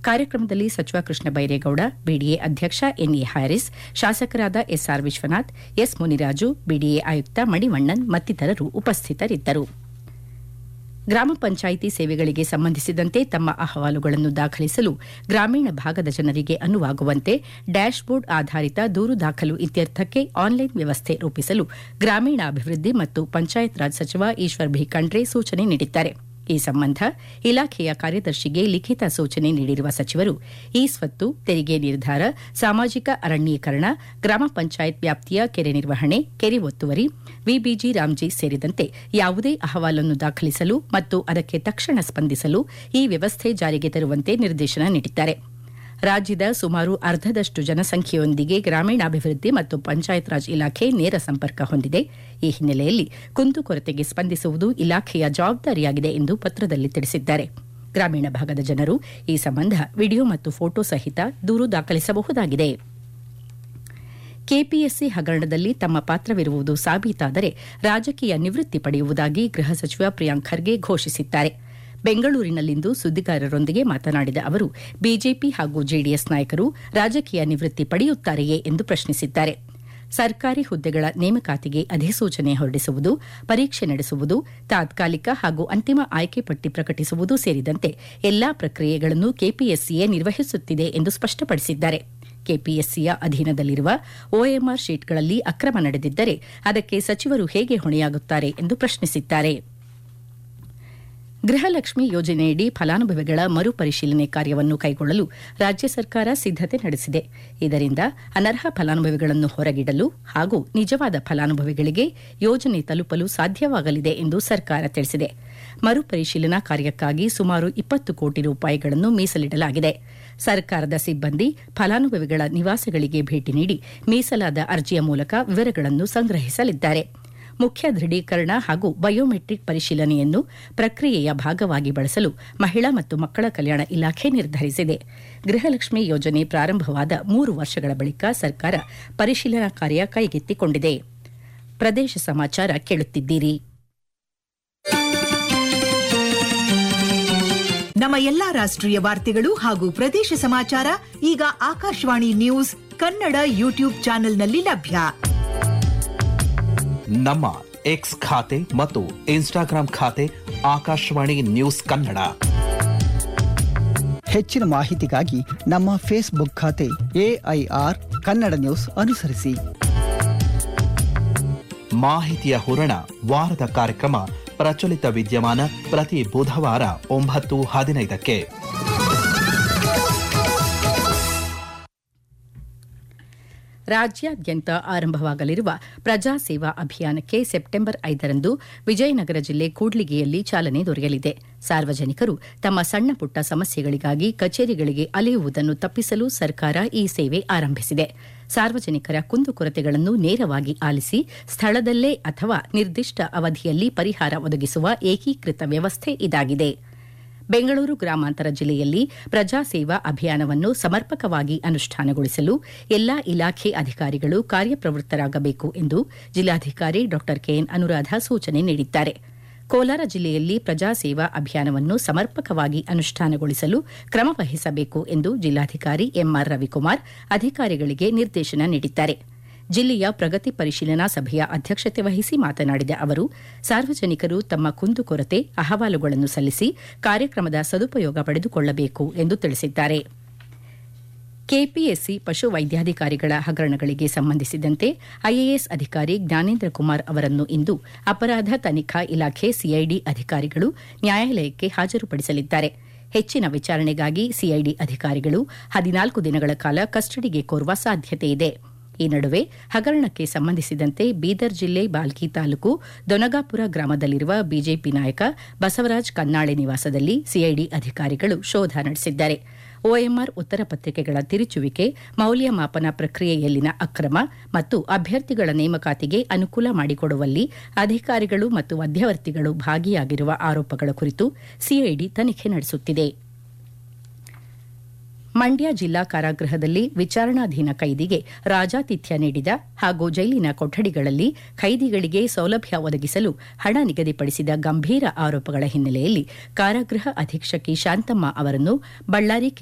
ಕಾರ್ಯಕ್ರಮದಲ್ಲಿ ಸಚಿವ ಕೃಷ್ಣ ಬೈರೇಗೌಡ ಬಿಡಿಎ ಅಧ್ಯಕ್ಷ ಎನ್ಎ ಹ್ಯಾರಿಸ್ ಶಾಸಕರಾದ SR Vishwanath S Muniraju BDA ಆಯುಕ್ತ ಮಣಿವಣ್ಣನ್ ಮತ್ತಿತರರು ಉಪಸ್ಥಿತರಿದ್ದರು ಗ್ರಾಮ ಪಂಚಾಯಿತಿ ಸೇವೆಗಳಿಗೆ ಸಂಬಂಧಿಸಿದಂತೆ ತಮ್ಮ ಅಹವಾಲುಗಳನ್ನು ದಾಖಲಿಸಲು ಗ್ರಾಮೀಣ ಭಾಗದ ಜನರಿಗೆ ಅನುವಾಗುವಂತೆ ಡ್ಯಾಶ್ಬೋರ್ಡ್ ಆಧಾರಿತ ದೂರು ದಾಖಲು ಇತ್ಯರ್ಥಕ್ಕೆ ಆನ್ಲೈನ್ ವ್ಯವಸ್ಥೆ ರೂಪಿಸಲು ಗ್ರಾಮೀಣಾಭಿವೃದ್ಧಿ ಮತ್ತು ಪಂಚಾಯತ್ ರಾಜ್ ಸಚಿವ ಈಶ್ವರ್ ಭಿ ಖಂಡ್ರೆ ಸೂಚನೆ ನೀಡಿದ್ದಾರೆ ಈ ಸಂಬಂಧ ಇಲಾಖೆಯ ಕಾರ್ಯದರ್ಶಿಗೆ ಲಿಖಿತ ಸೂಚನೆ ನೀಡಿರುವ ಸಚಿವರು ಈ ಸ್ವತ್ತು ತೆರಿಗೆ ನಿರ್ಧಾರ ಸಾಮಾಜಿಕ ಅರಣ್ಯೀಕರಣ ಗ್ರಾಮ ಪಂಚಾಯತ್ ವ್ಯಾಪ್ತಿಯ ಕೆರೆ ನಿರ್ವಹಣೆ ಕೆರೆ ಒತ್ತುವರಿ ವಿಬಿಜಿ ರಾಮ್ಜಿ ಸೇರಿದಂತೆ ಯಾವುದೇ ಅಹವಾಲನ್ನು ದಾಖಲಿಸಲು ಮತ್ತು ಅದಕ್ಕೆ ತಕ್ಷಣ ಸ್ಪಂದಿಸಲು ಈ ವ್ಯವಸ್ಥೆ ಜಾರಿಗೆ ತರುವಂತೆ ನಿರ್ದೇಶನ ನೀಡಿದ್ದಾರೆ ರಾಜ್ಯದ ಸುಮಾರು ಅರ್ಧದಷ್ಟು ಜನಸಂಖ್ಯೆಯೊಂದಿಗೆ ಗ್ರಾಮೀಣಾಭಿವೃದ್ಧಿ ಮತ್ತು ಪಂಚಾಯತ್ ರಾಜ್ ಇಲಾಖೆ ನೇರ ಸಂಪರ್ಕ ಹೊಂದಿದೆ ಈ ಹಿನ್ನೆಲೆಯಲ್ಲಿ ಕುಂದುಕೊರತೆಗೆ ಸ್ಪಂದಿಸುವುದು ಇಲಾಖೆಯ ಜವಾಬ್ದಾರಿಯಾಗಿದೆ ಎಂದು ಪತ್ರದಲ್ಲಿ ತಿಳಿಸಿದ್ದಾರೆ ಗ್ರಾಮೀಣ ಭಾಗದ ಜನರು ಈ ಸಂಬಂಧ ವಿಡಿಯೋ ಮತ್ತು ಫೋಟೋ ಸಹಿತ ದೂರು ದಾಖಲಿಸಬಹುದಾಗಿದೆ ಕೆಪಿಎಸ್ಸಿ ಹಗರಣದಲ್ಲಿ ತಮ್ಮ ಪಾತ್ರವಿರುವುದು ಸಾಬೀತಾದರೆ ರಾಜಕೀಯ ನಿವೃತ್ತಿ ಪಡೆಯುವುದಾಗಿ ಗೃಹ ಸಚಿವ ಪ್ರಿಯಾಂಕ್ ಖರ್ಗೆ ಘೋಷಿಸಿದ್ದಾರೆ ಬೆಂಗಳೂರಿನಲ್ಲಿಂದು ಸುದ್ದಿಗಾರರೊಂದಿಗೆ ಮಾತನಾಡಿದ ಅವರು ಬಿಜೆಪಿ ಹಾಗೂ ಜೆಡಿಎಸ್ ನಾಯಕರು ರಾಜಕೀಯ ನಿವೃತ್ತಿ ಪಡೆಯುತ್ತಾರೆಯೇ ಎಂದು ಪ್ರಶ್ನಿಸಿದ್ದಾರೆ ಸರ್ಕಾರಿ ಹುದ್ದೆಗಳ ನೇಮಕಾತಿಗೆ ಅಧಿಸೂಚನೆ ಹೊರಡಿಸುವುದು ಪರೀಕ್ಷೆ ನಡೆಸುವುದು ತಾತ್ಕಾಲಿಕ ಹಾಗೂ ಅಂತಿಮ ಆಯ್ಕೆ ಪಟ್ಟಿ ಪ್ರಕಟಿಸುವುದು ಸೇರಿದಂತೆ ಎಲ್ಲಾ ಪ್ರಕ್ರಿಯೆಗಳನ್ನು ಕೆಪಿಎಸ್ಸಿಯೇ ನಿರ್ವಹಿಸುತ್ತಿದೆ ಎಂದು ಸ್ಪಷ್ಟಪಡಿಸಿದ್ದಾರೆ ಕೆಪಿಎಸ್ಸಿಯ ಅಧೀನದಲ್ಲಿರುವ ಒಎಂಆರ್ ಶೀಟ್ಗಳಲ್ಲಿ ಅಕ್ರಮ ನಡೆದಿದ್ದರೆ ಅದಕ್ಕೆ ಸಚಿವರು ಹೇಗೆ ಹೊಣೆಯಾಗುತ್ತಾರೆ ಎಂದು ಪ್ರಶ್ನಿಸಿದ್ದಾರೆ ಗೃಹಲಕ್ಷ್ಮಿ ಯೋಜನೆಯಡಿ ಫಲಾನುಭವಿಗಳ ಮರುಪರಿಶೀಲನೆ ಕಾರ್ಯವನ್ನು ಕೈಗೊಳ್ಳಲು ರಾಜ್ಯ ಸರ್ಕಾರ ಸಿದ್ದತೆ ನಡೆಸಿದೆ ಇದರಿಂದ ಅನರ್ಹ ಫಲಾನುಭವಿಗಳನ್ನು ಹೊರಗಿಡಲು ಹಾಗೂ ನಿಜವಾದ ಫಲಾನುಭವಿಗಳಿಗೆ ಯೋಜನೆ ತಲುಪಲು ಸಾಧ್ಯವಾಗಲಿದೆ ಎಂದು ಸರ್ಕಾರ ತಿಳಿಸಿದೆ ಮರುಪರಿಶೀಲನಾ ಕಾರ್ಯಕ್ಕಾಗಿ ಸುಮಾರು ಇಪ್ಪತ್ತು ಕೋಟಿ ರೂಪಾಯಿಗಳನ್ನು ಮೀಸಲಿಡಲಾಗಿದೆ ಸರ್ಕಾರದ ಸಿಬ್ಬಂದಿ ಫಲಾನುಭವಿಗಳ ನಿವಾಸಗಳಿಗೆ ಭೇಟಿ ನೀಡಿ ಮೀಸಲಾದ ಅರ್ಜಿಯ ಮೂಲಕ ವಿವರಗಳನ್ನು ಸಂಗ್ರಹಿಸಲಿದ್ದಾರೆ ಮುಖ್ಯ ದೃಢೀಕರಣ ಹಾಗೂ ಬಯೋಮೆಟ್ರಿಕ್ ಪರಿಶೀಲನೆಯನ್ನು ಪ್ರಕ್ರಿಯೆಯ ಭಾಗವಾಗಿ ಬಳಸಲು ಮಹಿಳಾ ಮತ್ತು ಮಕ್ಕಳ ಕಲ್ಯಾಣ ಇಲಾಖೆ ನಿರ್ಧರಿಸಿದೆ ಗೃಹಲಕ್ಷ್ಮಿ ಯೋಜನೆ ಪ್ರಾರಂಭವಾದ ಮೂರು ವರ್ಷಗಳ ಬಳಿಕ ಸರ್ಕಾರ ಪರಿಶೀಲನಾ ಕಾರ್ಯ ಕೈಗೆತ್ತಿಕೊಂಡಿದೆ ಪ್ರದೇಶ ಸಮಾಚಾರ ಕೇಳುತ್ತಿದ್ದೀರಿ ನಮ್ಮ ಎಲ್ಲಾ ರಾಷ್ಟ್ರೀಯ ವಾರ್ತೆಗಳು ಹಾಗೂ ಪ್ರದೇಶ ಸಮಾಚಾರ ಈಗ ಆಕಾಶವಾಣಿ ನ್ಯೂಸ್ ಕನ್ನಡ ಯೂಟ್ಯೂಬ್ ಚಾನೆಲ್ನಲ್ಲಿ ಲಭ್ಯ ನಮ್ಮ ಎಕ್ಸ್ ಖಾತೆ ಮತ್ತು ಇನ್ಸ್ಟಾಗ್ರಾಂ ಖಾತೆ ಆಕಾಶವಾಣಿ ನ್ಯೂಸ್ ಕನ್ನಡ ಹೆಚ್ಚಿನ ಮಾಹಿತಿಗಾಗಿ ನಮ್ಮ ಫೇಸ್ಬುಕ್ ಖಾತೆ ಎಐಆರ್ ಕನ್ನಡ ನ್ಯೂಸ್ ಅನುಸರಿಸಿ ಮಾಹಿತಿಯ ಹೂರಣ ವಾರದ ಕಾರ್ಯಕ್ರಮ ಪ್ರಚಲಿತ ವಿದ್ಯಮಾನ ಪ್ರತಿ ಬುಧವಾರ ಒಂಬತ್ತು ಹದಿನೈದಕ್ಕೆ ರಾಜ್ಯಾದ್ಯಂತ ಆರಂಭವಾಗಲಿರುವ ಪ್ರಜಾ ಸೇವಾ ಅಭಿಯಾನಕ್ಕೆ ಸೆಪ್ಟೆಂಬರ್ ಐದರಂದು ವಿಜಯನಗರ ಜಿಲ್ಲೆ ಕೂಡ್ಲಿಗಿಯಲ್ಲಿ ಚಾಲನೆ ದೊರೆಯಲಿದೆ ಸಾರ್ವಜನಿಕರು ತಮ್ಮ ಸಣ್ಣ ಪುಟ್ಟ ಸಮಸ್ಯೆಗಳಿಗಾಗಿ ಕಚೇರಿಗಳಿಗೆ ಅಲೆಯುವುದನ್ನು ತಪ್ಪಿಸಲು ಸರ್ಕಾರ ಈ ಸೇವೆ ಆರಂಭಿಸಿದೆ ಸಾರ್ವಜನಿಕರ ಕುಂದುಕೊರತೆಗಳನ್ನು ನೇರವಾಗಿ ಆಲಿಸಿ ಸ್ಥಳದಲ್ಲೇ ಅಥವಾ ನಿರ್ದಿಷ್ಟ ಅವಧಿಯಲ್ಲಿ ಪರಿಹಾರ ಒದಗಿಸುವ ಏಕೀಕೃತ ವ್ಯವಸ್ಥೆ ಇದಾಗಿದೆ ಬೆಂಗಳೂರು ಗ್ರಾಮಾಂತರ ಜಿಲ್ಲೆಯಲ್ಲಿ ಪ್ರಜಾ ಸೇವಾ ಅಭಿಯಾನವನ್ನು ಸಮರ್ಪಕವಾಗಿ ಅನುಷ್ಠಾನಗೊಳಿಸಲು ಎಲ್ಲಾ ಇಲಾಖೆ ಅಧಿಕಾರಿಗಳು ಕಾರ್ಯಪ್ರವೃತ್ತರಾಗಬೇಕು ಎಂದು ಜಿಲ್ಲಾಧಿಕಾರಿ ಡಾ ಕೆಎನ್ ಅನುರಾಧ ಸೂಚನೆ ನೀಡಿದ್ದಾರೆ ಕೋಲಾರ ಜಿಲ್ಲೆಯಲ್ಲಿ ಪ್ರಜಾ ಸೇವಾ ಅಭಿಯಾನವನ್ನು ಸಮರ್ಪಕವಾಗಿ ಅನುಷ್ಠಾನಗೊಳಿಸಲು ಕ್ರಮ ವಹಿಸಬೇಕು ಎಂದು ಜಿಲ್ಲಾಧಿಕಾರಿ ಎಂಆರ್ ರವಿಕುಮಾರ್ ಅಧಿಕಾರಿಗಳಿಗೆ ನಿರ್ದೇಶನ ನೀಡಿದ್ದಾರೆ ಜಿಲ್ಲೆಯ ಪ್ರಗತಿ ಪರಿಶೀಲನಾ ಸಭೆಯ ಅಧ್ಯಕ್ಷತೆ ವಹಿಸಿ ಮಾತನಾಡಿದ ಅವರು ಸಾರ್ವಜನಿಕರು ತಮ್ಮ ಕುಂದುಕೊರತೆ ಅಹವಾಲುಗಳನ್ನು ಸಲ್ಲಿಸಿ ಕಾರ್ಯಕ್ರಮದ ಸದುಪಯೋಗ ಪಡೆದುಕೊಳ್ಳಬೇಕು ಎಂದು ತಿಳಿಸಿದ್ದಾರೆ ಕೆಪಿಎಸ್ಸಿ ಪಶು ವೈದ್ಯಾಧಿಕಾರಿಗಳ ಹಗರಣಗಳಿಗೆ ಸಂಬಂಧಿಸಿದಂತೆ ಐಎಎಸ್ ಅಧಿಕಾರಿ ಜ್ಞಾನೇಂದ್ರ ಕುಮಾರ್ ಅವರನ್ನು ಇಂದು ಅಪರಾಧ ತನಿಖಾ ಇಲಾಖೆ ಸಿಐಡಿ ಅಧಿಕಾರಿಗಳು ನ್ಯಾಯಾಲಯಕ್ಕೆ ಹಾಜರುಪಡಿಸಲಿದ್ದಾರೆ ಹೆಚ್ಚಿನ ವಿಚಾರಣೆಗಾಗಿ ಸಿಐಡಿ ಅಧಿಕಾರಿಗಳು ಹದಿನಾಲ್ಕು ದಿನಗಳ ಕಾಲ ಕಸ್ಟಡಿಗೆ ಕೋರುವ ಸಾಧ್ಯತೆಯಿದೆ ಈ ನಡುವೆ ಹಗರಣಕ್ಕೆ ಸಂಬಂಧಿಸಿದಂತೆ ಬೀದರ್ ಜಿಲ್ಲೆ ಬಾಲ್ಕಿ ತಾಲೂಕು ದೊನಗಾಪುರ ಗ್ರಾಮದಲ್ಲಿರುವ ಬಿಜೆಪಿ ನಾಯಕ ಬಸವರಾಜ್ ಕನ್ನಾಳೆ ನಿವಾಸದಲ್ಲಿ ಸಿಐಡಿ ಅಧಿಕಾರಿಗಳು ಶೋಧ ನಡೆಸಿದ್ದಾರೆ ಒಎಂಆರ್ ಉತ್ತರ ಪತ್ರಿಕೆಗಳ ತಿರುಚುವಿಕೆ ಮೌಲ್ಯಮಾಪನ ಪ್ರಕ್ರಿಯೆಯಲ್ಲಿನ ಅಕ್ರಮ ಮತ್ತು ಅಭ್ಯರ್ಥಿಗಳ ನೇಮಕಾತಿಗೆ ಅನುಕೂಲ ಮಾಡಿಕೊಡುವಲ್ಲಿ ಅಧಿಕಾರಿಗಳು ಮತ್ತು ಮಧ್ಯವರ್ತಿಗಳು ಭಾಗಿಯಾಗಿರುವ ಆರೋಪಗಳ ಕುರಿತು ಸಿಐಡಿ ತನಿಖೆ ನಡೆಸುತ್ತಿದೆ ಮಂಡ್ಯ ಜಿಲ್ಲಾ ಕಾರಾಗೃಹದಲ್ಲಿ ವಿಚಾರಣಾಧೀನ ಕೈದಿಗೆ ರಾಜಾತಿಥ್ಯ ನೀಡಿದ ಹಾಗೂ ಜೈಲಿನ ಕೊಠಡಿಗಳಲ್ಲಿ ಖೈದಿಗಳಿಗೆ ಸೌಲಭ್ಯ ಒದಗಿಸಲು ಹಣ ನಿಗದಿಪಡಿಸಿದ ಗಂಭೀರ ಆರೋಪಗಳ ಹಿನ್ನೆಲೆಯಲ್ಲಿ ಕಾರಾಗೃಹ ಅಧೀಕ್ಷಕಿ ಶಾಂತಮ್ಮ ಅವರನ್ನು ಬಳ್ಳಾರಿ